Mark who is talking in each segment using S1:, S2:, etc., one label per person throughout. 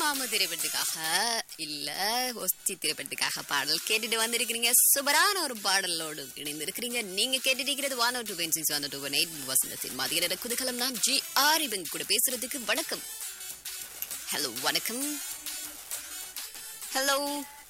S1: மாமு திரைப்படத்துக்காக இல்ல ஒஸ்தி திரைப்படத்துக்காக பாடல் கேட்டுட்டு வந்திருக்கிறீங்க சூப்பரான ஒரு பாடலோடு இணைந்து இருக்கிறீங்க நீங்க கேட்டுட்டு இருக்கிறது one two pen six one two one eight வசந்தத்தின் மதிய குதகலம் நான் ஜி ஆர் இவங்க கூட பேசுறதுக்கு வணக்கம் ஹலோ வணக்கம் ஹலோ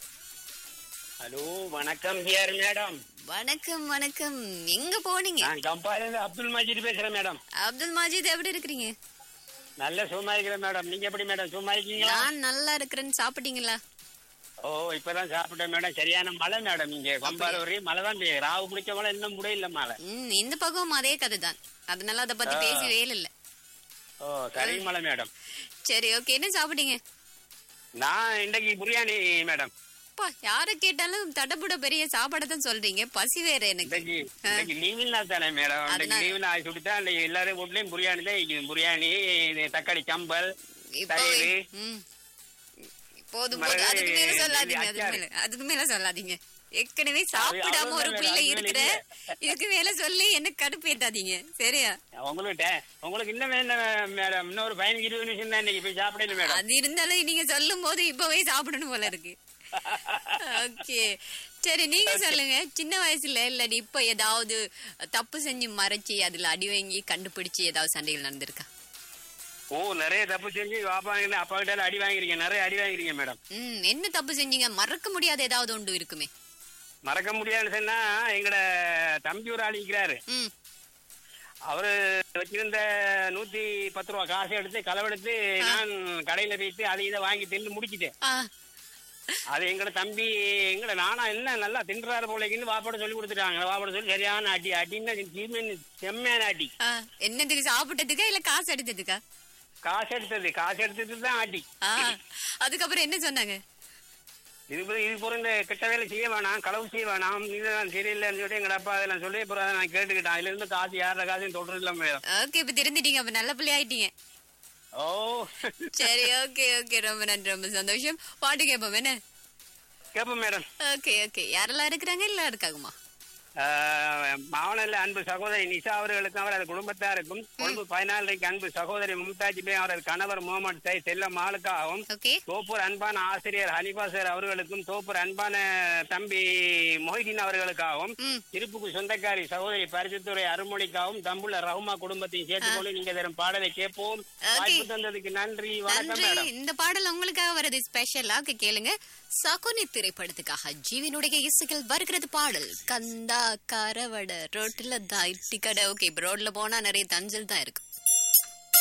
S2: ஹலோ வணக்கம் ஹியர் மேடம்
S1: வணக்கம் வணக்கம் எங்க போனீங்க
S2: நான் கம்பால அப்துல் மஜீத் பேசுறேன் மேடம்
S1: அப்துல் மாஜித் எப்படி இருக்கிறீங்க
S2: நல்ல சும்மா இருக்கிறேன் மேடம் நீங்க எப்படி மேடம் சும்மா இருக்கீங்களா
S1: நான் நல்லா இருக்கிறேன்னு சாப்பிட்டீங்களா
S2: ஓ இப்பதான் சாப்பிட்டேன் மேடம் சரியான மழை மேடம் இங்க கம்பால ஒரே மழை தான் பெய்யுது ராவு பிடிச்ச மழை இன்னும் முடியல மழை
S1: ம் இந்த பக்கம் அதே கதை தான் அதனால அதை பத்தி பேசி வேலை இல்ல
S2: ஓ கரி மழை மேடம்
S1: சரி ஓகே என்ன சாப்பிட்டீங்க
S2: நான் இன்னைக்கு பிரியாணி மேடம்
S1: அப்பா யார கேட்டாலும் தடபுட பெரிய சாப்பாடை தான் சொல்றீங்க பசி வேற எனக்கு
S2: இன்னைக்கு இன்னைக்கு லீவில் தானே மேடம் இன்னைக்கு
S1: அதனால-
S2: லீவில் ஆகி சுட்டுதான் இன்னைக்கு எல்லாரும் வீட்லயும் பிரியாணி தான் இருக்குது பிரியாணி இது தக்காளி சம்பல்
S1: இப்போ
S2: தயிர்
S1: ம். போதும்
S2: மறு-
S1: போதும் அதுக்கு மேல சொல்லாதீங்க
S2: இது
S1: அதுக்கு
S2: அச்சாரு.
S1: மேல அதுக்கு மேல சொல்லாதீங்க ஏற்கனவே சாப்பிடாம
S2: அவ்வளவுதான்
S1: ஒரு
S2: வேற,
S1: பிள்ளை
S2: அதுக்கு மேல
S1: இருக்கிற
S2: இல்ல.
S1: இதுக்கு மேல சொல்லி என்ன கடுப்பேத்தாதீங்க சரியா
S2: உங்கள்கிட்ட உங்களுக்கு இன்னும் என்ன மேடம் இன்னொரு பதினஞ்சு இருபது நிமிஷம் தான் இன்னைக்கு போய் சாப்பிடல மேடம்
S1: அது இருந்தாலும் நீங்க சொல்லும் போது இப்பவே சாப்பிடணும் போல இருக்கு ஓகே சரி நீங்க சொல்லுங்க சின்ன வயசுல இல்லாடி இப்ப ஏதாவது தப்பு செஞ்சு மறைச்சு அதுல அடி வாங்கி கண்டுபிடிச்சு ஏதாவது சண்டைகள் நடந்திருக்கா
S2: ஓ நிறைய தப்பு செஞ்சு பாப்பா அப்பா கிட்ட அடி வாங்கிருக்கீங்க நிறைய அடி வாங்கிருக்கீங்க மேடம்
S1: ம் என்ன தப்பு செஞ்சீங்க மறக்க முடியாத ஏதாவது ஒன்று இருக்குமே
S2: மறக்க முடியாதுன்னு சொன்னா எங்கட தம்பி ஒரு ஆள் இருக்கிறாரு
S1: ம்
S2: அவரு வச்சிருந்த நூத்தி பத்து ரூபா காசை எடுத்து களவெடுத்து நான் கடையில போயிட்டு அதை இதை வாங்கி தின்னு முடிச்சிட்டேன்
S1: ஆ
S2: அது எங்கட தம்பி எங்கட நானா என்ன நல்லா தின்றாரு போலக்குன்னு வாப்பாட சொல்லி கொடுத்துட்டாங்க வாப்பாட சொல்லி சரியான அடி அடின்னா தீமையான செம்மையான அடி
S1: ஆ, என்னதுக்கு சாப்பிட்டதுக்கா இல்ல காசு எடுத்ததுக்கா
S2: காசு எடுத்தது காசு எடுத்தது தான் அடி
S1: ஆ அதுக்கப்புறம் என்ன சொன்னாங்க
S2: இது போல- இது போற இந்த கெட்ட வேலை செய்ய வேணாம் களவு செய்ய வேணாம் இதெல்லாம் சரியில்லைன்னு சொல்லிட்டு எங்க அப்பா அதெல்லாம் சொல்லி அப்புறம் அதை நான் கேட்டுக்கிட்டேன் அதுல இருந்து காசு யார காசையும் தொடர்றது இல்லை மேடம்
S1: ஓகே இப்ப திருந்திட்டீங்க அப்ப நல்ல பிள்ளை ஆயிட்டீங்க
S2: ஓ
S1: சரி ஓகே ஓகே ரொம்ப நன்றி ரொம்ப சந்தோஷம் பாட்டு கேட்போம் என்ன
S2: கேப்ப மேடம்
S1: ஓகே ஓகே யாரெல்லாம் இருக்கிறாங்க இல்ல இருக்காங்கம்மா
S2: மாவனல்ல அன்பு சகோதரி நிஷா அவர்களுக்கும் அவரது குடும்பத்தாருக்கும் கொழும்பு பதினாலரைக்கு அன்பு சகோதரி மும்தாஜ் பே அவரது கணவர் முகமது சை செல்ல மாலுக்காகவும்
S1: ஓகே
S2: தோப்பூர் அன்பான ஆசிரியர் ஹனிபா சார் அவர்களுக்கும் தோப்பூர் அன்பான தம்பி மொஹிதீன் அவர்களுக்காகவும்
S1: ம்
S2: திருப்புக்கு சொந்தக்காரி சகோதரி பரிசுத்துறை அருள்மொழிக்காகவும் தம்புள்ள ரஹுமா குடும்பத்தையும் சேர்த்துக்கொண்டு நீங்க தரும் பாடலை கேட்போம் வாய்ப்பு தந்ததுக்கு நன்றி வணக்கம்
S1: நன்றி
S2: மேடம்
S1: இந்த பாடல் உங்களுக்காக வருது ஸ்பெஷலா ஓகே, கேளுங்க சகுனி திரைப்படத்துக்காக ஜீவனுடைய இசைகள் வருகிறது பாடல் கந்தா கரவட ரோட்ல தான் இட்டி கடை ஓகே இப்ப ரோட்ல போனா நிறைய தஞ்சல் தான் இருக்கு